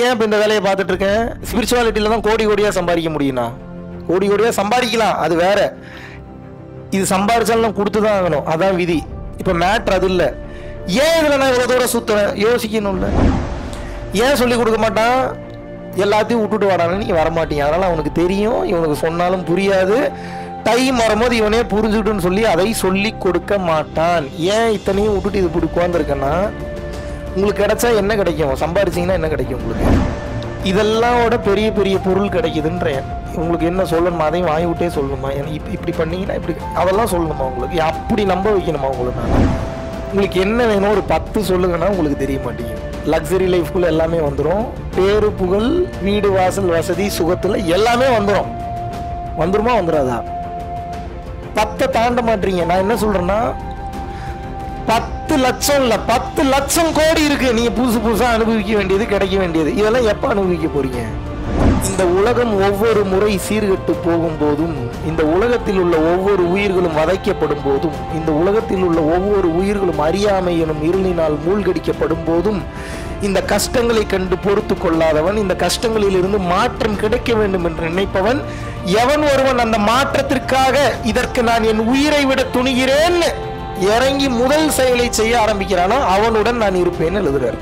ஏன் இப்போ இந்த வேலையை பார்த்துட்டு இருக்கேன் ஸ்பிரிச்சுவாலிட்டியில் தான் கோடி கோடியாக சம்பாதிக்க முடியும்ண்ணா கோடி கோடியாக சம்பாதிக்கலாம் அது வேற இது சம்பாதிச்சாலும் நான் கொடுத்து தான் ஆகணும் அதான் விதி இப்போ மேட்ரு அது இல்லை ஏன் இதில் நான் இவ்வளோ தூரம் சுற்றுறேன் யோசிக்கணும்ல ஏன் சொல்லி கொடுக்க மாட்டான் எல்லாத்தையும் விட்டுட்டு வரான்னு நீ வரமாட்டீங்க அதனால் அவனுக்கு தெரியும் இவனுக்கு சொன்னாலும் புரியாது டைம் வரும்போது இவனே புரிஞ்சுக்கிட்டுன்னு சொல்லி அதை சொல்லி கொடுக்க மாட்டான் ஏன் இத்தனையும் விட்டுட்டு இது இப்படி உட்காந்துருக்கேன்னா உங்களுக்கு கிடைச்சா என்ன கிடைக்கும் சம்பாரிச்சிங்கன்னா என்ன கிடைக்கும் உங்களுக்கு இதெல்லாம் விட பெரிய பெரிய பொருள் கிடைக்குதுன்றேன் உங்களுக்கு என்ன சொல்லணுமா அதையும் வாங்கி விட்டே சொல்லணுமா எனக்கு இப்படி இப்படி பண்ணீங்கன்னா இப்படி அதெல்லாம் சொல்லணுமா உங்களுக்கு அப்படி நம்ப வைக்கணுமா உங்களுக்கு நான் உங்களுக்கு என்ன வேணும் ஒரு பத்து சொல்லுங்கன்னா உங்களுக்கு தெரிய மாட்டேங்குது லக்ஸரி லைஃப்குள்ள எல்லாமே வந்துடும் பேரு புகழ் வீடு வாசல் வசதி சுகத்தில் எல்லாமே வந்துடும் வந்துருமா வந்துடாதா பத்தை தாண்ட மாட்டீங்க நான் என்ன சொல்றேன்னா பத்து லட்சம் இல்ல பத்து லட்சம் கோடி இருக்கு நீங்க புதுசு புதுசா அனுபவிக்க வேண்டியது கிடைக்க வேண்டியது இதெல்லாம் எப்ப அனுபவிக்க போறீங்க இந்த உலகம் ஒவ்வொரு முறை சீர்கெட்டு போகும்போதும் இந்த உலகத்தில் உள்ள ஒவ்வொரு உயிர்களும் வதைக்கப்படும் போதும் இந்த உலகத்தில் உள்ள ஒவ்வொரு உயிர்களும் அறியாமை எனும் இருளினால் மூழ்கடிக்கப்படும் போதும் இந்த கஷ்டங்களை கண்டு பொறுத்து கொள்ளாதவன் இந்த கஷ்டங்களில் இருந்து மாற்றம் கிடைக்க வேண்டும் என்று நினைப்பவன் எவன் ஒருவன் அந்த மாற்றத்திற்காக இதற்கு நான் என் உயிரை விட துணிகிறேன் இறங்கி முதல் செயலை செய்ய ஆரம்பிக்கிறானோ அவனுடன் நான் இருப்பேன்னு எழுதுறார்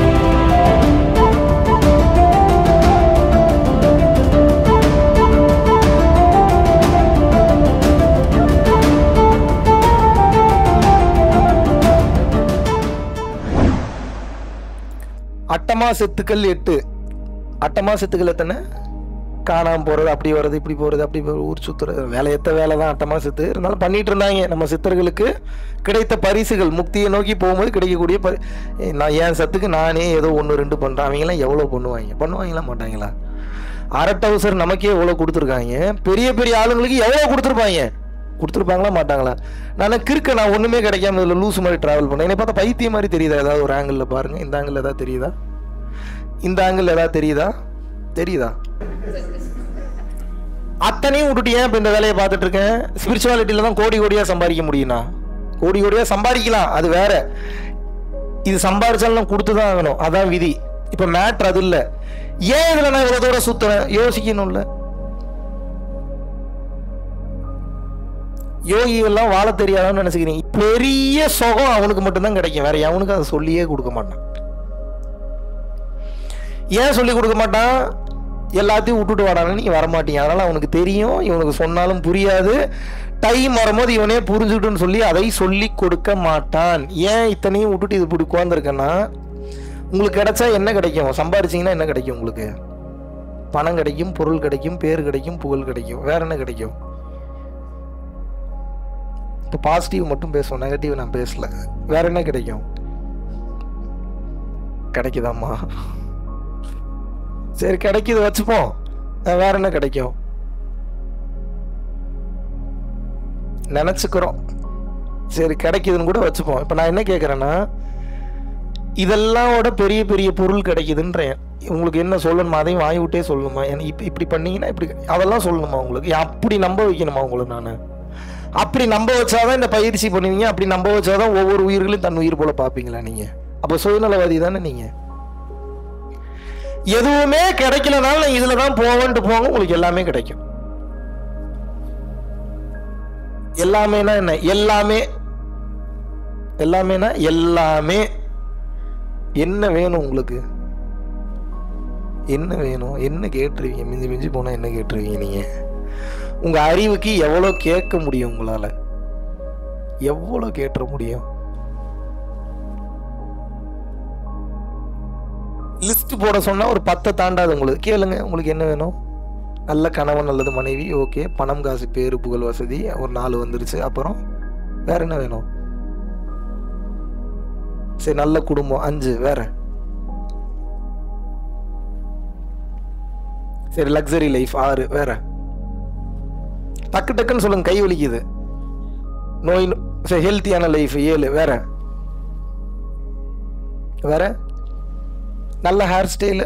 அட்டமா செத்துக்கள் எட்டு அட்டமா செத்துக்கள் எத்தனை காணாம போறது அப்படி வர்றது இப்படி போறது அப்படி போறது, ஊர் சுத்துறது வேலையத்த வேலை தான் அட்டமா செத்து இருந்தாலும் பண்ணிட்டு இருந்தாங்க நம்ம சித்தர்களுக்கு கிடைத்த பரிசுகள் முக்தியை நோக்கி போகும்போது கிடைக்கக்கூடிய பரி ஏய், நான் என் சத்துக்கு நானே ஏதோ ஒன்று ரெண்டு பண்றேன் அவங்களாம் எவ்வளோ பண்ணுவாங்க பண்ணுவாங்களா மாட்டாங்களா அரட்டவசர் நமக்கே எவ்வளோ கொடுத்துருக்காங்க பெரிய பெரிய ஆளுங்களுக்கு எவ்வளோ கொடுத்துருப்பாங்க கொடுத்துருப்பாங்களா மாட்டாங்களா நான் கிறுக்க நான் ஒன்றுமே கிடைக்காம இதில் லூஸ் மாதிரி ட்ராவல் பண்ணேன் என்னை பார்த்தா பைத்தியம் மாதிரி தெரியுதா ஏதாவது ஒரு ஆங்கிளில் பாருங்கள் இந்த ஆங்கிள் ஏதாவது தெரியுதா இந்த ஆங்கிள் ஏதாவது தெரியுதா தெரியுதா அத்தனையும் விட்டுட்டு ஏன் இப்போ இந்த வேலையை பார்த்துட்டு இருக்கேன் ஸ்பிரிச்சுவாலிட்டியில் தான் கோடி கோடியாக சம்பாதிக்க முடியும்ண்ணா கோடி கோடியாக சம்பாதிக்கலாம் அது வேற இது சம்பாதிச்சாலும் நான் கொடுத்து தான் ஆகணும் அதான் விதி இப்போ மேட்ரு அது இல்லை ஏன் இதில் நான் இவ்வளோ தூரம் சுற்றுறேன் யோசிக்கணும்ல யோகிகள்லாம் வாழ தெரியாதான்னு நினைச்சுக்கிறீங்க பெரிய சுகம் அவனுக்கு மட்டும்தான் கிடைக்கும் வேற எவனுக்கு அதை சொல்லியே கொடுக்க மாட்டான் ஏன் சொல்லி கொடுக்க மாட்டான் எல்லாத்தையும் விட்டுட்டு வாடான்னு நீ வரமாட்டீங்க அதனால அவனுக்கு தெரியும் இவனுக்கு சொன்னாலும் புரியாது டைம் வரும்போது இவனே புரிஞ்சுக்கிட்டுன்னு சொல்லி அதை சொல்லி கொடுக்க மாட்டான் ஏன் இத்தனையும் விட்டுட்டு இது இப்படி உட்காந்துருக்கேன்னா உங்களுக்கு கிடைச்சா என்ன கிடைக்கும் சம்பாரிச்சிங்கன்னா என்ன கிடைக்கும் உங்களுக்கு பணம் கிடைக்கும் பொருள் கிடைக்கும் பேர் கிடைக்கும் புகழ் கிடைக்கும் வேற என்ன கிடைக்கும் இப்போ பாசிட்டிவ் மட்டும் பேசுவோம் நெகட்டிவ் நான் பேசல வேற என்ன கிடைக்கும் கிடைக்குதாம்மா சரி கிடைக்குது வச்சுப்போம் அஹ் வேற என்ன கிடைக்கும் நினச்சிக்கிறோம் சரி கிடைக்குதுன்னு கூட வச்சுப்போம் இப்போ நான் என்ன கேட்குறேன்னா இதெல்லாம் விட பெரிய பெரிய பொருள் கிடைக்குதுன்றேன் உங்களுக்கு என்ன சொல்லணுமா அதையும் வாங்கி விட்டே சொல்லணுமா எனக்கு இப்போ இப்படி பண்ணீங்கன்னா இப்படி அதெல்லாம் சொல்லணுமா உங்களுக்கு அப்படி நம்ப வைக்கணுமா உங்களுக்கு நான் அப்படி நம்ப வச்சாதான் இந்த பயிற்சி பண்ணுவீங்க அப்படி நம்ப வச்சாதான் ஒவ்வொரு உயிர்களையும் தன் உயிர் போல பார்ப்பீங்களா நீங்க அப்போ சுயநலவாதி தானே நீங்க எதுவுமே கிடைக்கலனாலும் நான் இதுல தான் போவேன்ட்டு போங்க உங்களுக்கு எல்லாமே கிடைக்கும் எல்லாமேனா என்ன எல்லாமே எல்லாமேனா எல்லாமே என்ன வேணும் உங்களுக்கு என்ன வேணும் என்ன கேட்டுருவீங்க மிஞ்சி மிஞ்சி போனா என்ன கேட்டுருவீங்க நீங்க உங்க அறிவுக்கு எவ்வளோ கேட்க முடியும் உங்களால எவ்வளோ கேட்டுற முடியும் லிஸ்ட் போட சொன்னா ஒரு பத்தை தாண்டாது உங்களுக்கு கேளுங்க உங்களுக்கு என்ன வேணும் நல்ல கணவன் அல்லது மனைவி ஓகே பணம் காசு பேரு புகழ் வசதி ஒரு நாலு வந்துருச்சு அப்புறம் வேற என்ன வேணும் சரி நல்ல குடும்பம் அஞ்சு வேற சரி லக்ஸரி லைஃப் ஆறு வேற டக்கு டக்குன்னு சொல்லுங்க கை வலிக்குது நோய் நொ- சரி ஹெல்த்தியான லைஃப் ஏழு வேற வேற நல்ல ஹேர் ஸ்டைலு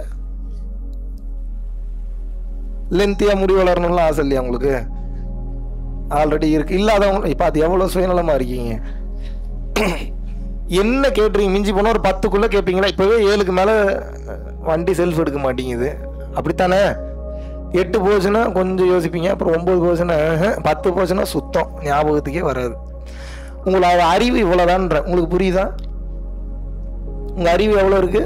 லென்த்தியாக முடி வளரணும்லாம் ஆசை இல்லையா உங்களுக்கு ஆல்ரெடி இருக்கு இல்லாதவங்க இப்போ அது எவ்வளோ சுயநலமாக இருக்கீங்க என்ன கேட்டுறீங்க மிஞ்சி போனால் ஒரு பத்துக்குள்ளே கேட்பீங்களா இப்போவே ஏழுக்கு மேலே வண்டி செல்ஃப் எடுக்க மாட்டேங்குது அப்படித்தானே எட்டு போச்சுன்னா கொஞ்சம் யோசிப்பீங்க அப்புறம் ஒம்பது போச்சுன்னா ஆஹ், பத்து போச்சுன்னா சுத்தம் ஞாபகத்துக்கே வராது உங்களோட அறிவு இவ்வளோதான்ற உங்களுக்கு புரியுதா உங்கள் அறிவு எவ்வளோ இருக்குது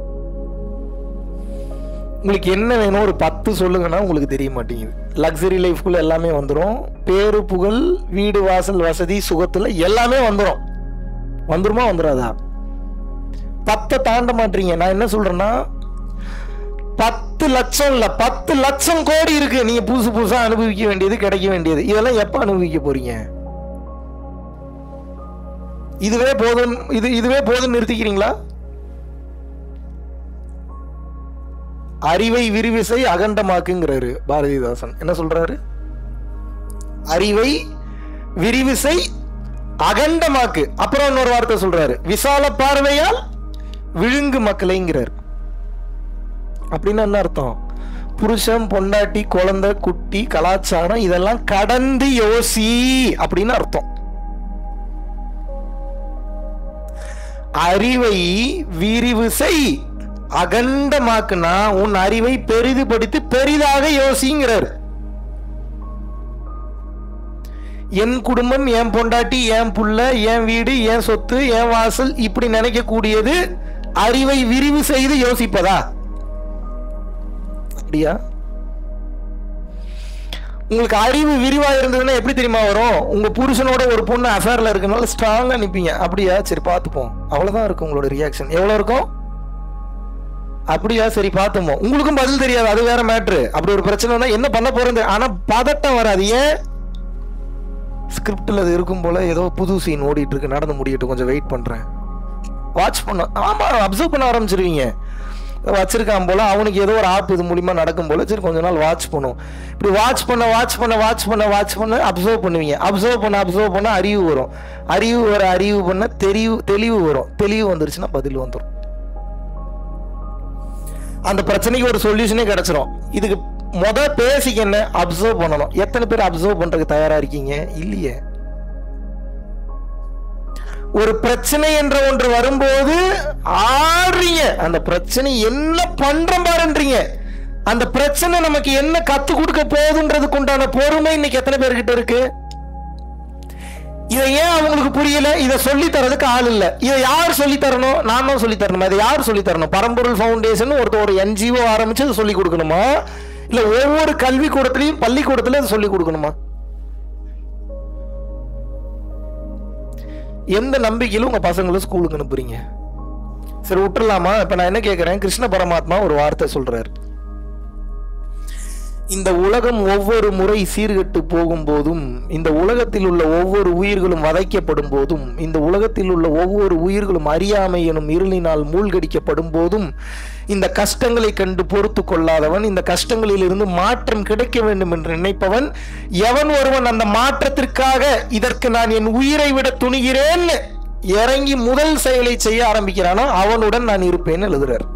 உங்களுக்கு என்ன வேணும் ஒரு பத்து சொல்லுங்கன்னா உங்களுக்கு தெரிய மாட்டேங்குது லக்ஸரி லைஃப்குள்ள எல்லாமே வந்துடும் பேரு புகழ் வீடு வாசல் வசதி சுகத்துல எல்லாமே வந்துடும் வந்துருமா வந்துடாதா பத்தை தாண்ட மாட்டீங்க நான் என்ன சொல்றேன்னா பத்து லட்சம் இல்ல பத்து லட்சம் கோடி இருக்கு நீங்க புதுசு புதுசா அனுபவிக்க வேண்டியது கிடைக்க வேண்டியது இதெல்லாம் எப்ப அனுபவிக்க போறீங்க இதுவே போதும் இது இதுவே போதும் நிறுத்திக்கிறீங்களா அறிவை விரிவிசை அகண்டமாக்குங்கிறாரு பாரதிதாசன் என்ன சொல்றாரு அறிவை விரிவிசை அகண்டமாக்கு அப்புறம் இன்னொரு வார்த்தை சொல்றாரு விசால பார்வையால் விழுங்கு மக்களைங்கிறார் அப்படின்னா என்ன அர்த்தம் புருஷன் பொண்டாட்டி குழந்தை குட்டி கலாச்சாரம் இதெல்லாம் கடந்து யோசி அப்படின்னு அர்த்தம் அறிவை விரிவு செய் அகண்டமாக்குனா உன் அறிவை பெரிதுபடுத்தி பெரிதாக யோசிங்கிறார் என் குடும்பம் என் பொண்டாட்டி என் புள்ள என் வீடு என் சொத்து என் வாசல் இப்படி நினைக்கக்கூடியது அறிவை விரிவு செய்து யோசிப்பதா அப்படியா உங்களுக்கு அறிவு விரிவா இருந்ததுன்னா எப்படி தெரியுமா வரும் உங்க புருஷனோட ஒரு பொண்ணு அஃபேர்ல இருக்கனால ஸ்ட்ராங்கா நிப்பீங்க அப்படியா சரி பார்த்துப்போம் அவ்வளவுதான் இருக்கும் உங்களோட ரியாக்ஷன் எவ்வளவு இருக்கும் அப்படியா சரி பார்த்துப்போம் உங்களுக்கும் பதில் தெரியாது அது வேற மேட்ரு அப்படி ஒரு பிரச்சனை வந்தா என்ன பண்ண போறது ஆனா பதட்டம் வராது ஏன் ஸ்கிரிப்டில் அது இருக்கும் போல ஏதோ புது சீன் ஓடிட்டு இருக்கு நடந்து முடியட்டும் கொஞ்சம் வெயிட் பண்றேன் வாட்ச் பண்ண ஆமா அப்சர்வ் பண்ண ஆரம்பிச்சிருவீங்க வச்சிருக்கான் போல அவனுக்கு ஏதோ ஒரு ஆப் இது மூலியமா நடக்கும் போல சரி கொஞ்ச நாள் வாட்ச் பண்ணும் இப்படி வாட்ச் பண்ண வாட்ச் பண்ண வாட்ச் பண்ண வாட்ச் பண்ண அப்சர்வ் பண்ணுவீங்க அப்சர்வ் பண்ண அப்சர்வ் பண்ண அறிவு வரும் அறிவு வர அறிவு பண்ண தெளிவு தெளிவு வரும் தெளிவு வந்துருச்சுன்னா பதில் வந்துடும் அந்த பிரச்சனைக்கு ஒரு சொல்யூஷனே கிடைச்சிரும் இதுக்கு முத பேசிக் என்ன அப்சர்வ் பண்ணணும் எத்தனை பேர் அப்சர்வ் பண்றதுக்கு தயாரா இருக்கீங்க இல்லையே ஒரு பிரச்சனை என்ற ஒன்று வரும்போது ஆடுறீங்க அந்த பிரச்சனை என்ன பண்றோம் பாருன்றீங்க அந்த பிரச்சனை நமக்கு என்ன கத்து கொடுக்க போகுதுன்றதுக்கு உண்டான பொறுமை இன்னைக்கு எத்தனை பேர்கிட்ட இருக்கு இதை ஏன் அவங்களுக்கு புரியல இதை சொல்லி தரதுக்கு ஆள் இல்ல இதை யார் சொல்லி தரணும் நான் தான் சொல்லி தரணுமா இதை யார் சொல்லி தரணும் பரம்பொருள் ஃபவுண்டேஷன் ஒருத்தர் ஒரு என்ஜிஓ ஆரம்பிச்சு அதை சொல்லி கொடுக்கணுமா இல்ல ஒவ்வொரு கல்விக்கூடத்திலையும் பள்ளிக்கூடத்துல அதை சொல்லி கொடுக்கணுமா எந்த நம்பிக்கையில உங்க பசங்களை ஸ்கூலுக்கு அனுப்புறீங்க சரி விட்டுறலாமா இப்ப நான் என்ன கேட்கிறேன் கிருஷ்ண பரமாத்மா ஒரு வார்த்தை சொல்றாரு இந்த உலகம் ஒவ்வொரு முறை சீர்கெட்டு போகும்போதும் இந்த உலகத்தில் உள்ள ஒவ்வொரு உயிர்களும் வதைக்கப்படும் போதும் இந்த உலகத்தில் உள்ள ஒவ்வொரு உயிர்களும் அறியாமை எனும் இருளினால் மூழ்கடிக்கப்படும் போதும் இந்த கஷ்டங்களை கண்டு பொறுத்து கொள்ளாதவன் இந்த கஷ்டங்களில் இருந்து மாற்றம் கிடைக்க வேண்டும் என்று நினைப்பவன் எவன் ஒருவன் அந்த மாற்றத்திற்காக இதற்கு நான் என் உயிரை விட துணிகிறேன் இறங்கி முதல் செயலை செய்ய ஆரம்பிக்கிறானோ அவனுடன் நான் இருப்பேன்னு எழுதுறார்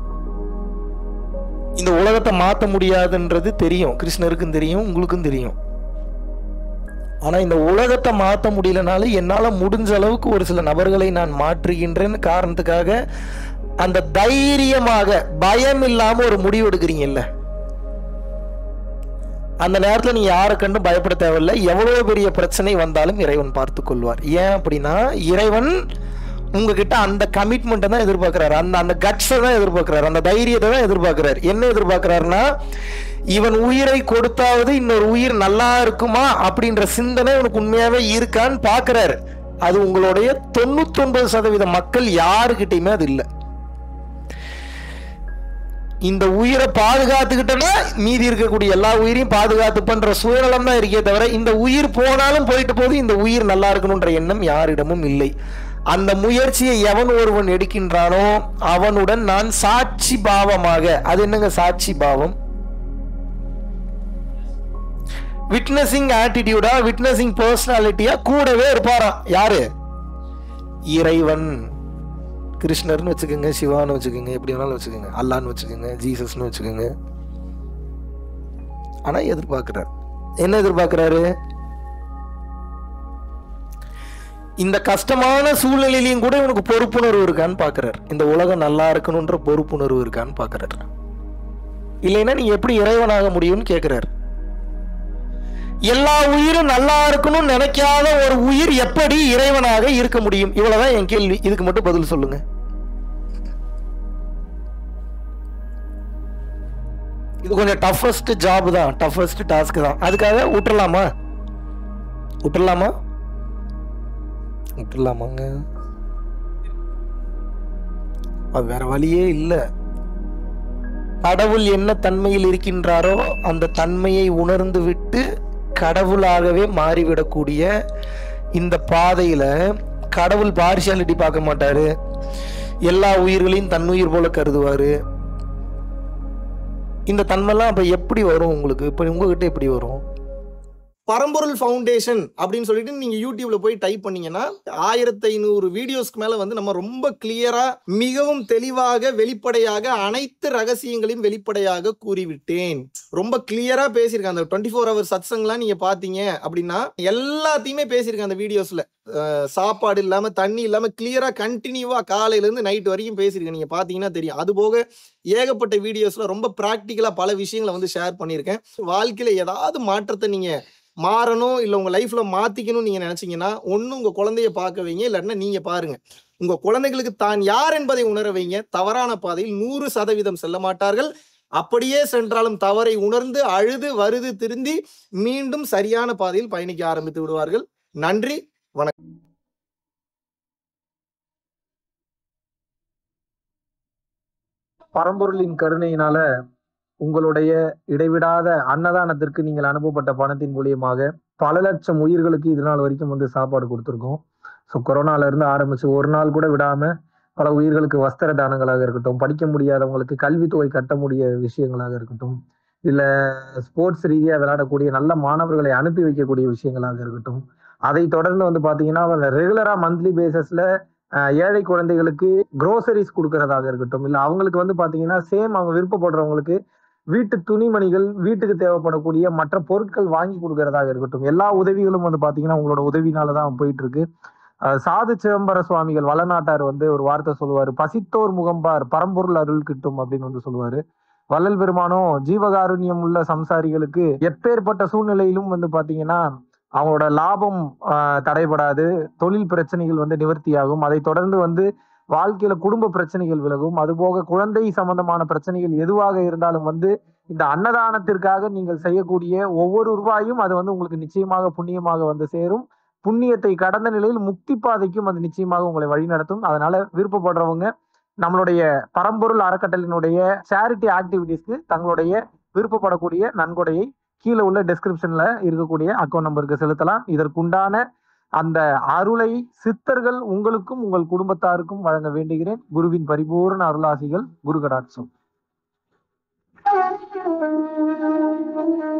இந்த உலகத்தை மாற்ற முடியாதுன்றது தெரியும் கிருஷ்ணருக்கும் தெரியும் உங்களுக்கும் தெரியும் ஆனா இந்த உலகத்தை மாற்ற முடியலனாலும் என்னால முடிஞ்ச அளவுக்கு ஒரு சில நபர்களை நான் மாற்றுகின்றேன்னு காரணத்துக்காக அந்த தைரியமாக பயம் இல்லாம ஒரு முடிவு எடுக்கிறீங்கல்ல அந்த நேரத்துல நீங்க யாரை கண்டும் பயப்பட தேவையில்லை எவ்வளவு பெரிய பிரச்சனை வந்தாலும் இறைவன் பார்த்து கொள்வார் ஏன் அப்படின்னா இறைவன் உங்ககிட்ட அந்த கமிட்மெண்ட்டை தான் எதிர்பார்க்கிறாரு அந்த அந்த கட்ஸை தான் எதிர்பார்க்கிறாரு அந்த தைரியத்தை தான் எதிர்பார்க்கிறாரு என்ன எதிர்பார்க்கிறாருன்னா இவன் உயிரை கொடுத்தாவது இன்னொரு உயிர் நல்லா இருக்குமா அப்படின்ற சிந்தனை உனக்கு உண்மையாவே இருக்கான்னு பார்க்கறாரு அது உங்களுடைய தொண்ணூத்தொன்பது சதவீத மக்கள் யாருக்கிட்டையுமே அது இல்லை இந்த உயிரை பாதுகாத்துக்கிட்டோம்னா மீதி இருக்கக்கூடிய எல்லா உயிரையும் பாதுகாத்து பண்ற சுயநலம் தான் இருக்கே தவிர இந்த உயிர் போனாலும் போயிட்டு போது இந்த உயிர் நல்லா இருக்கணுன்ற எண்ணம் யாரிடமும் இல்லை அந்த முயற்சியை எவன் ஒருவன் எடுக்கின்றானோ அவனுடன் நான் சாட்சி பாவமாக அது என்னங்க சாட்சி பாவம் விட்னஸிங் ஆட்டிடியூடா விட்னஸிங் பர்சனாலிட்டியா கூடவே இருப்பாராம் யாரு இறைவன் கிருஷ்ணர்னு வச்சுக்கோங்க சிவான்னு வச்சுக்கோங்க எப்படி வேணாலும் வச்சுக்கோங்க அல்லான்னு வச்சுக்கோங்க ஜீசஸ்னு வச்சுக்கோங்க ஆனா எதிர்பார்க்கிறார் என்ன எதிர்பார்க்கிறாரு இந்த கஷ்டமான சூழ்நிலையிலையும் கூட இவனுக்கு பொறுப்புணர்வு இருக்கான்னு பார்க்கறாரு இந்த உலகம் நல்லா இருக்கணுன்ற பொறுப்புணர்வு இருக்கான்னு பார்க்கறாரு இல்லைன்னா நீ எப்படி இறைவனாக முடியும்னு கேட்கிறாரு எல்லா உயிரும் நல்லா இருக்கணும்னு நினைக்காத ஒரு உயிர் எப்படி இறைவனாக இருக்க முடியும் இவ்வளவுதான் என் கேள்வி இதுக்கு மட்டும் பதில் சொல்லுங்க இது கொஞ்சம் டஃபஸ்ட் ஜாப் தான் டஃபஸ்ட் டாஸ்க் தான் அதுக்காக விட்டுறலாமா விட்டுறலாமா விட்டுறலாமாங்க அது வேற வழியே இல்லை கடவுள் என்ன தன்மையில் இருக்கின்றாரோ அந்த தன்மையை உணர்ந்து விட்டு கடவுளாகவே மாறிவிடக்கூடிய இந்த பாதையில கடவுள் பார்ஷியாலிட்டி பார்க்க மாட்டாரு எல்லா உயிர்களையும் தன்னுயிர் போல கருதுவாரு இந்த தன்மைலாம் அப்ப எப்படி வரும் உங்களுக்கு இப்ப உங்ககிட்ட எப்படி வரும் பரம்பொருள் ஃபவுண்டேஷன் அப்படின்னு சொல்லிட்டு நீங்க யூடியூப்ல போய் டைப் பண்ணீங்கன்னா ஆயிரத்தி ஐநூறு வீடியோஸ்க்கு மேல வந்து நம்ம ரொம்ப கிளியரா மிகவும் தெளிவாக வெளிப்படையாக அனைத்து ரகசியங்களையும் வெளிப்படையாக கூறிவிட்டேன் ரொம்ப கிளியரா பேசியிருக்கேன் அந்த டுவெண்ட்டி ஃபோர் ஹவர் சத்சங்லாம் நீங்க பாத்தீங்க அப்படின்னா எல்லாத்தையுமே பேசியிருக்கேன் அந்த வீடியோஸ்ல அஹ் சாப்பாடு இல்லாம தண்ணி இல்லாம கிளியரா கண்டினியூவா காலையில இருந்து நைட் வரைக்கும் பேசியிருக்கேன் நீங்க பாத்தீங்கன்னா தெரியும் அது போக ஏகப்பட்ட வீடியோஸ்ல ரொம்ப பிராக்டிக்கலா பல விஷயங்களை வந்து ஷேர் பண்ணியிருக்கேன் வாழ்க்கையில ஏதாவது மாற்றத்தை நீங்க மாறணும் இல்லை உங்கள் லைஃப்பில் மாற்றிக்கணும்னு நீங்கள் நினச்சிங்கன்னா ஒன்று உங்கள் குழந்தைய பார்க்க வைங்க இல்லைன்னா நீங்கள் பாருங்கள் உங்கள் குழந்தைகளுக்கு தான் யார் என்பதை உணர வைங்க தவறான பாதையில் நூறு சதவீதம் செல்ல மாட்டார்கள் அப்படியே சென்றாலும் தவறை உணர்ந்து அழுது வருது திருந்தி மீண்டும் சரியான பாதையில் பயணிக்க ஆரம்பித்து விடுவார்கள் நன்றி வணக்கம் பரம்பொருளின் கருணையினால உங்களுடைய இடைவிடாத அன்னதானத்திற்கு நீங்கள் அனுப்பப்பட்ட பணத்தின் மூலியமாக பல லட்சம் உயிர்களுக்கு இது நாள் வரைக்கும் வந்து சாப்பாடு கொடுத்துருக்கோம் ஸோ கொரோனால இருந்து ஆரம்பிச்சு ஒரு நாள் கூட விடாம பல உயிர்களுக்கு வஸ்திர தானங்களாக இருக்கட்டும் படிக்க முடியாதவங்களுக்கு கல்வித்தொகை கட்ட முடிய விஷயங்களாக இருக்கட்டும் இல்ல ஸ்போர்ட்ஸ் ரீதியா விளையாடக்கூடிய நல்ல மாணவர்களை அனுப்பி வைக்கக்கூடிய விஷயங்களாக இருக்கட்டும் அதை தொடர்ந்து வந்து பாத்தீங்கன்னா ரெகுலரா மந்த்லி பேசிஸ்ல ஏழை குழந்தைகளுக்கு க்ரோசரிஸ் கொடுக்கறதாக இருக்கட்டும் இல்ல அவங்களுக்கு வந்து பாத்தீங்கன்னா சேம் அவங்க விருப்பப்படுறவங்களுக்கு வீட்டு துணிமணிகள் வீட்டுக்கு தேவைப்படக்கூடிய மற்ற பொருட்கள் வாங்கி கொடுக்கறதாக இருக்கட்டும் எல்லா உதவிகளும் வந்து பாத்தீங்கன்னா உங்களோட உதவினால தான் போயிட்டு இருக்கு அஹ் சாது சிதம்பர சுவாமிகள் வளநாட்டார் வந்து ஒரு வார்த்தை சொல்லுவாரு பசித்தோர் முகம்பார் பரம்பொருள் அருள் கிட்டும் அப்படின்னு வந்து சொல்லுவாரு வள்ளல் பெருமானும் ஜீவகாருண்யம் உள்ள சம்சாரிகளுக்கு எப்பேற்பட்ட சூழ்நிலையிலும் வந்து பாத்தீங்கன்னா அவங்களோட லாபம் ஆஹ், தடைபடாது தொழில் பிரச்சனைகள் வந்து நிவர்த்தியாகும் அதை தொடர்ந்து வந்து வாழ்க்கையில குடும்ப பிரச்சனைகள் விலகும் அதுபோக குழந்தை சம்பந்தமான பிரச்சனைகள் எதுவாக இருந்தாலும் வந்து இந்த அன்னதானத்திற்காக நீங்கள் செய்யக்கூடிய ஒவ்வொரு ரூபாயும் அது வந்து உங்களுக்கு நிச்சயமாக புண்ணியமாக வந்து சேரும் புண்ணியத்தை கடந்த நிலையில் முக்தி பாதைக்கும் அது நிச்சயமாக உங்களை வழிநடத்தும் அதனால விருப்பப்படுறவங்க நம்மளுடைய பரம்பொருள் அறக்கட்டளினுடைய சேரிட்டி ஆக்டிவிட்டீஸ்க்கு தங்களுடைய விருப்பப்படக்கூடிய நன்கொடையை கீழே உள்ள டெஸ்கிரிப்ஷன்ல இருக்கக்கூடிய அக்கௌண்ட் நம்பருக்கு செலுத்தலாம் இதற்குண்டான அந்த அருளை சித்தர்கள் உங்களுக்கும் உங்கள் குடும்பத்தாருக்கும் வழங்க வேண்டுகிறேன் குருவின் பரிபூர்ண அருளாசிகள் குரு கடாட்சம் Thank you.